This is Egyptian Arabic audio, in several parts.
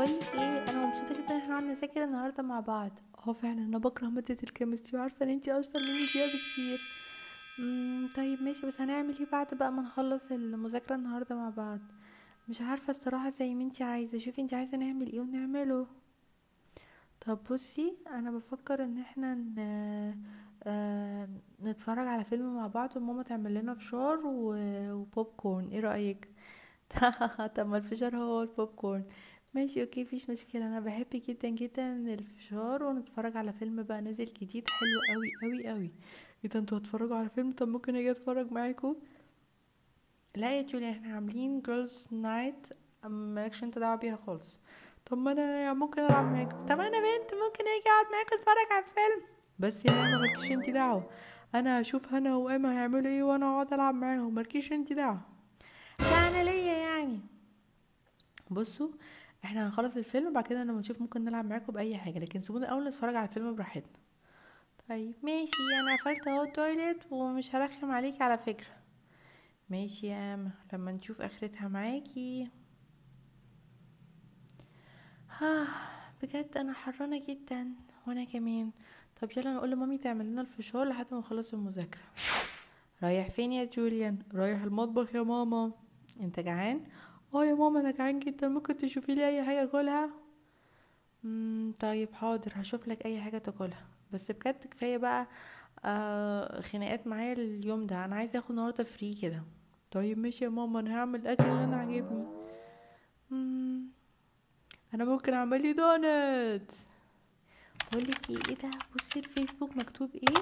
بقولك ايه انا مبسوطه جدا ان احنا قعدنا نذاكر النهارده مع بعض اه فعلا انا بكره ماده الكيمستري وعارفه ان انتي اشطر مني فيها بكتير امم طيب ماشي بس هنعمل ايه بعد بقى ما نخلص المذاكره النهارده مع بعض مش عارفه الصراحه زي ما انتي عايزه شوفي انتي عايزه نعمل ايه ونعمله طب بصي انا بفكر ان احنا ن... آه... نتفرج على فيلم مع بعض وماما تعمل لنا فشار و... وبوب كورن ايه رايك طب ما الفشار هو البوب كورن ماشي اوكي مفيش مشكله انا بحب جدا جدا الفشار ونتفرج على فيلم بقى نازل جديد حلو قوي قوي قوي ايه ده انتوا هتتفرجوا على فيلم طب ممكن اجي اتفرج معاكم لا يا جوليا احنا عاملين جيرلز نايت مالكش انت دعوه بيها خالص طب ما انا ممكن العب معاكم طب انا بنت ممكن اجي اقعد معاكم اتفرج على الفيلم بس يا انا مالكيش انت دعوه انا هشوف هنا واما هيعملوا ايه وانا اقعد العب معاهم مالكيش انت دعوه لا انا ليا يعني بصوا احنا هنخلص الفيلم وبعد كده لما نشوف ممكن نلعب معاكم باي حاجه لكن سيبونا الاول نتفرج على الفيلم براحتنا طيب ماشي انا قفلت اهو التويليت ومش هرخم عليكي على فكره ماشي يا اما لما نشوف اخرتها معاكي ها بجد انا حرانه جدا وانا كمان طب يلا نقول لمامي تعمل لنا الفشار لحد ما نخلص المذاكره رايح فين يا جوليان رايح المطبخ يا ماما انت جعان اه يا ماما انا جعان جدا ممكن تشوفي لي اي حاجه اكلها مم طيب حاضر هشوف لك اي حاجه تاكلها بس بجد كفايه بقى آه خناقات معايا اليوم ده انا عايزه اخد النهارده فري كده طيب ماشي يا ماما انا هعمل الاكل اللي انا عاجبني مم انا ممكن اعمل لي دونت بقولك ايه ايه ده بصي الفيسبوك مكتوب ايه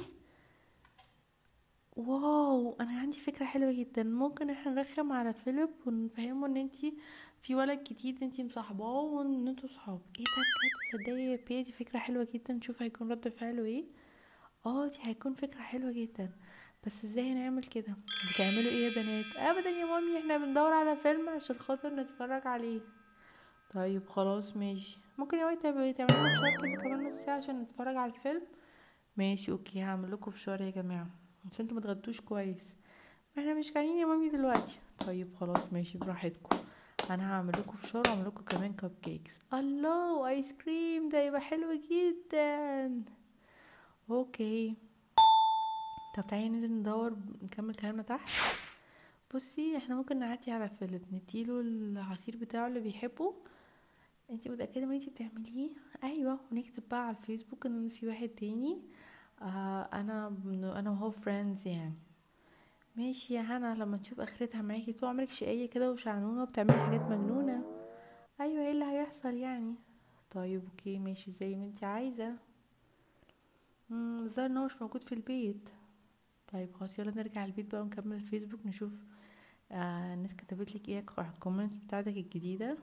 واو انا عندي فكره حلوه جدا ممكن احنا نرخم على فيليب ونفهمه ان انتي في ولد جديد انتي مصاحباه وان انتوا صحاب ايه ده بجد تصدقي يا بيه دي فكره حلوه جدا نشوف هيكون رد فعله ايه اه دي هيكون فكره حلوه جدا بس ازاي هنعمل كده بتعملوا ايه يا بنات ابدا يا مامي احنا بندور على فيلم عشان خاطر نتفرج عليه طيب خلاص ماشي ممكن يا مامي تعملوا فشار كده كمان نص ساعه عشان نتفرج على الفيلم ماشي اوكي هعمل لكم فشار يا جماعه عشان انتوا متغدوش كويس ما احنا مش جعانين يا مامي دلوقتي طيب خلاص ماشي براحتكم انا هعمل لكم فشار واعمل لكم كمان كب كيكس الله ايس كريم ده يبقى حلو جدا اوكي طب تعالي ننزل ندور نكمل كلامنا تحت بصي احنا ممكن نعدي على فيليب نديله العصير بتاعه اللي بيحبه انتي متاكده من انتي بتعمليه ايوه ونكتب بقى على الفيسبوك ان في واحد تاني آه انا انا وهو فريندز يعني ماشي يا هنا لما تشوف اخرتها معاكي طول عمرك شقية كده وشعنونة وبتعملي حاجات مجنونة ايوه ايه اللي هيحصل يعني طيب اوكي ماشي زي ما انتي عايزة الظاهر ان هو مش موجود في البيت طيب خلاص يلا نرجع البيت بقى ونكمل الفيسبوك نشوف آه الناس كتبت لك ايه على الكومنت بتاعتك الجديدة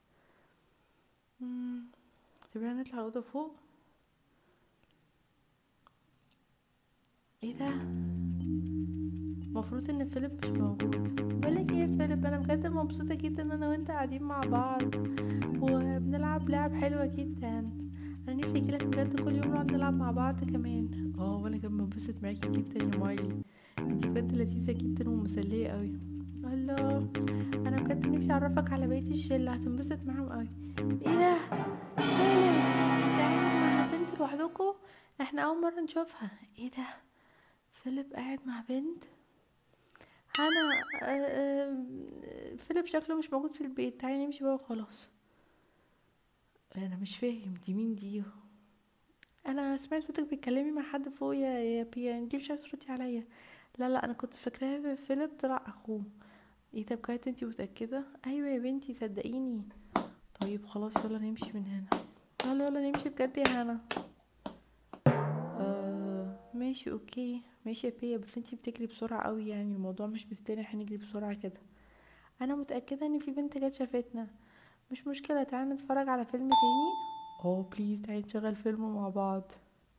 طب يلا نطلع الأوضة فوق ايه ده المفروض ان فيليب مش موجود بقولك ايه يا فيليب انا بجد مبسوطه جدا ان انا وانت قاعدين مع بعض وبنلعب لعب حلوه جدا انا نفسي اجيلك بجد كل يوم نقعد نلعب مع بعض كمان اه وانا كمان بنبسط معاكي جدا يا مايلي انتي بجد لذيذه جدا ومسليه قوي الله انا بجد نفسي اعرفك على بقيه الشله هتنبسط معاهم قوي ايه ده فيليب انت قاعد مع بنت لوحدكوا احنا اول مره نشوفها ايه ده فيليب قاعد مع بنت هنا فيليب شكله مش موجود في البيت تعالي نمشي بقى وخلاص انا مش فاهم دي مين دي انا سمعت صوتك بتتكلمي مع حد فوق يا يا بيا انتي مش عارفه تردي عليا لا لا انا كنت فاكراه فيليب طلع اخوه ايه ده بجد انتي متاكده ايوه يا بنتي صدقيني طيب خلاص يلا نمشي من هنا يلا يلا نمشي بجد يا هنا آه ماشي اوكي ماشي يا بيا بس انتي بتجري بسرعة قوي يعني الموضوع مش مستاهل احنا نجري بسرعة كده انا متأكدة ان في بنت جت شافتنا مش مشكلة تعالى نتفرج على فيلم تاني اه بليز تعالي نشغل فيلم مع بعض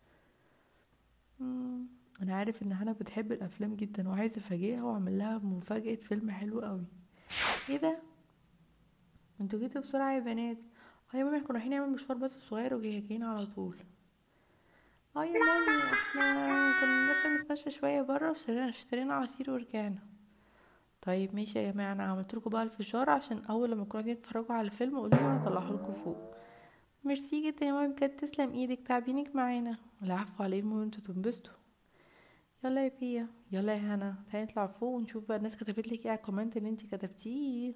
مم. انا عارف ان هنا بتحب الافلام جدا وعايزة افاجئها واعمل لها مفاجأة فيلم حلو قوي ايه ده انتوا جيتوا بسرعة يا بنات اه يا مامي احنا كنا رايحين نعمل مشوار بس صغير وجايين على طول اه يا مامي احنا كنا بس بنتمشى شوية برا واشترينا اشترينا عصير ورجعنا طيب ماشي يا جماعه انا عملت لكم بقى الفشار عشان اول لما تكونوا قاعدين تتفرجوا على الفيلم قولوا لي وانا اطلعه لكم فوق ميرسي جدا يا ماما بجد تسلم ايدك تعبينك معانا العفو عليه المهم انتوا تنبسطوا يلا يا بيا يلا يا هنا تعالي نطلع فوق ونشوف بقى الناس كتبت لك ايه على الكومنت اللي انت كتبتيه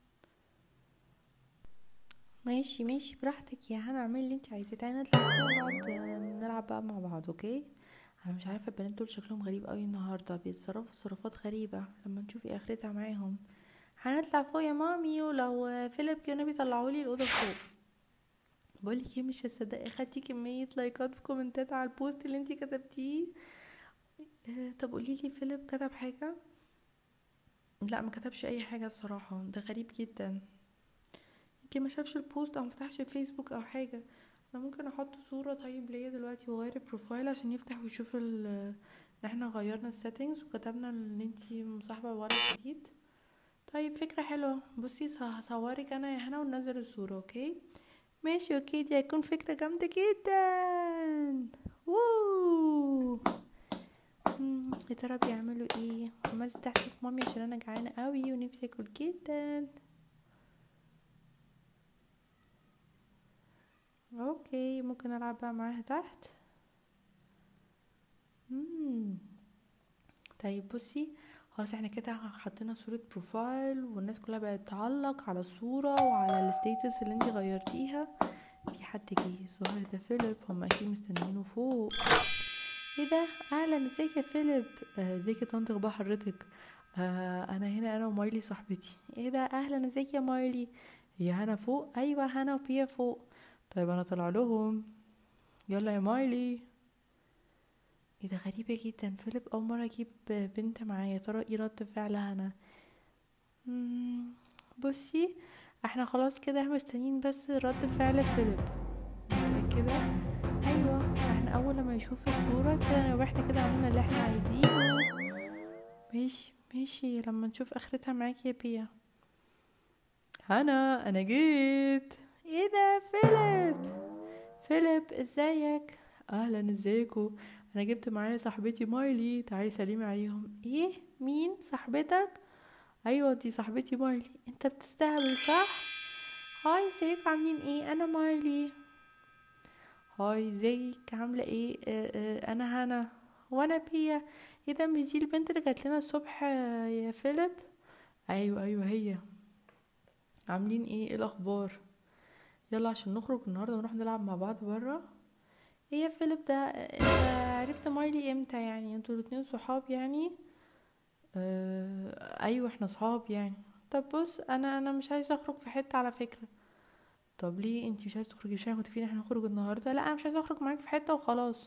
ماشي ماشي براحتك يا هنا اعملي اللي انت عايزاه تعالي نطلع فوق ونقعد نلعب بقى مع بعض اوكي انا مش عارفه البنات دول شكلهم غريب قوي النهارده بيتصرفوا تصرفات غريبه لما نشوف اخرتها معاهم هنطلع فوق يا مامي ولو فيليب كانوا بيطلعوا لي الاوضه فوق بقولك ايه مش هتصدقي خدتي كميه لايكات في كومنتات على البوست اللي انتي كتبتيه آه طب قولي لي فيليب كتب حاجه لا ما كتبش اي حاجه الصراحه ده غريب جدا يمكن ما شافش البوست او مفتحش الفيسبوك او حاجه انا ممكن احط صوره طيب ليا دلوقتي واغير البروفايل عشان يفتح ويشوف ان احنا غيرنا السيتنجز وكتبنا ان انتي مصاحبه ولد جديد طيب فكره حلوه بصي هصورك انا يا هنا وننزل الصوره اوكي ماشي اوكي دي هيكون فكرة جامدة جدا ووو يا ترى بيعملوا ايه ماما تحت في مامي عشان انا جعانة قوي ونفسي اكل جدا اوكي ممكن العب بقى معاها تحت مم. طيب بصي خلاص احنا كده حطينا صورة بروفايل والناس كلها بقت تعلق على الصورة وعلى الستيتس اللي انتي غيرتيها في حد جه الظاهر ده فيليب هما اكيد مستنيينه فوق ايه ده اهلا ازيك يا فيليب ازيك آه يا طنط اخبار حضرتك آه انا هنا انا ومايلي صاحبتي ايه ده اهلا ازيك يا مايلي هي هنا فوق ايوه هنا وبيا فوق طيب انا طلع لهم يلا يا مايلي ايه ده غريبة جدا فيليب اول مرة اجيب بنت معايا ترى ايه رد فعلها انا بصي احنا خلاص كده احنا مستنيين بس رد فعل فيليب متأكدة ايوه احنا اول لما يشوف الصورة كده واحنا كده عملنا اللي احنا عايزينه ماشي ماشي لما نشوف اخرتها معاك يا بيا هنا انا جيت ايه ده فيليب فيليب ازيك اهلا ازيكوا انا جبت معايا صاحبتي مايلي تعالي سلمي عليهم ايه مين صاحبتك ايوه دي صاحبتي مايلي انت بتستهبل صح هاي ازيك عاملين ايه انا مايلي هاي ازيك عامله ايه آه آه انا هنا وانا بيا ايه ده مش دي البنت اللي جات لنا الصبح يا فيليب ايوه ايوه هي عاملين ايه ايه الاخبار يلا عشان نخرج النهارده ونروح نلعب مع بعض بره ايه يا فيليب ده انت عرفت مايلي امتى يعني انتوا الاتنين صحاب يعني آه ايوه احنا صحاب يعني طب بص انا انا مش عايزه اخرج في حته على فكره طب ليه انت مش عايزه تخرجي مش كنت فين احنا نخرج النهارده لا انا مش عايزه اخرج معاك في حته وخلاص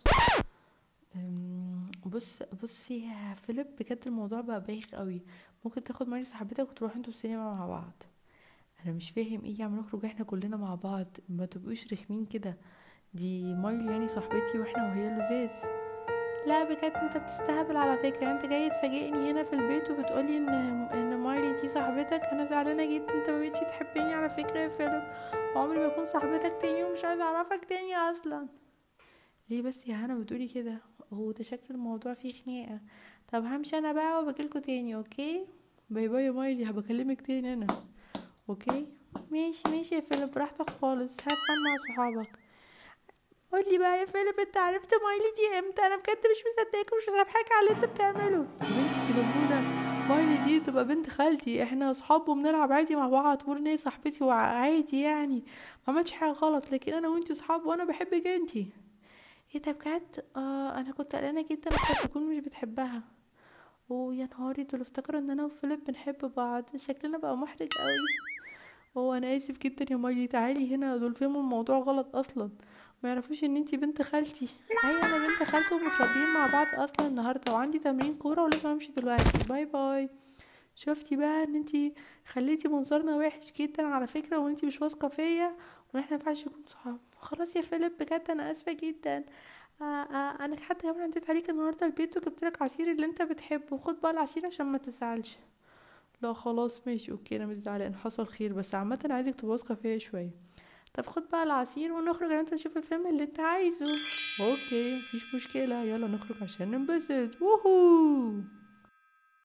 بص بصي يا فيليب بجد الموضوع بقى بايخ قوي ممكن تاخد مايلي صاحبتك وتروحوا انتوا السينما مع بعض انا مش فاهم ايه يعني نخرج احنا كلنا مع بعض ما تبقوش رخمين كده دي مايلي يعني صاحبتي واحنا وهي لزاز لا بجد انت بتستهبل على فكرة انت جاي تفاجئني هنا في البيت وبتقولي ان ان مايلي دي صاحبتك انا زعلانة جدا انت ما بقتش تحبني على فكرة يا فيلم عمري ما اكون صاحبتك تاني ومش عايزة اعرفك تاني اصلا ليه بس يا هنا بتقولي كده هو ده شكل الموضوع فيه خناقة طب همشي انا بقى وبجيلكوا تاني اوكي باي باي يا مايلي هبكلمك تاني انا اوكي ماشي ماشي يا فيلم براحتك خالص هاف مع صحابك قولي بقى يا فيليب انت عرفت مايلي دي امتى انا بجد مش مصدقك ومش مسامحاك على اللي انت بتعمله بنتي مجنونه مايلي دي تبقى بنت خالتي احنا اصحاب وبنلعب عادي مع بعض تقول ان هي صاحبتي وعادي يعني ما عملتش حاجه غلط لكن انا وانتي صحاب وانا بحبك انتي ايه ده بجد اه انا كنت قلقانه جدا انك تكون مش بتحبها ويا نهاري دول افتكروا ان انا وفيليب بنحب بعض شكلنا بقى محرج قوي هو انا اسف جدا يا مايلي تعالي هنا دول فهموا الموضوع غلط اصلا ما يعرفوش ان انتي بنت خالتي ايوه انا بنت خالتي ومتربيين مع بعض اصلا النهارده وعندي تمرين كوره ولازم امشي دلوقتي باي باي شفتي بقى ان انتي خليتي منظرنا وحش جدا على فكره وانتي مش واثقه فيا وان احنا مينفعش نكون صحاب خلاص يا فيليب بجد انا اسفه جدا آه آه انا حتى كمان عديت عليك النهارده البيت وجبتلك عصير اللي انت بتحبه خد بقى العصير عشان ما تزعلش لا خلاص ماشي اوكي انا مش زعلان حصل خير بس عامه عايزك تبقى واثقه فيا شويه طب خد بقى العصير ونخرج انت تشوف الفيلم اللي انت عايزه اوكي مفيش مشكله يلا نخرج عشان ننبسط ووهو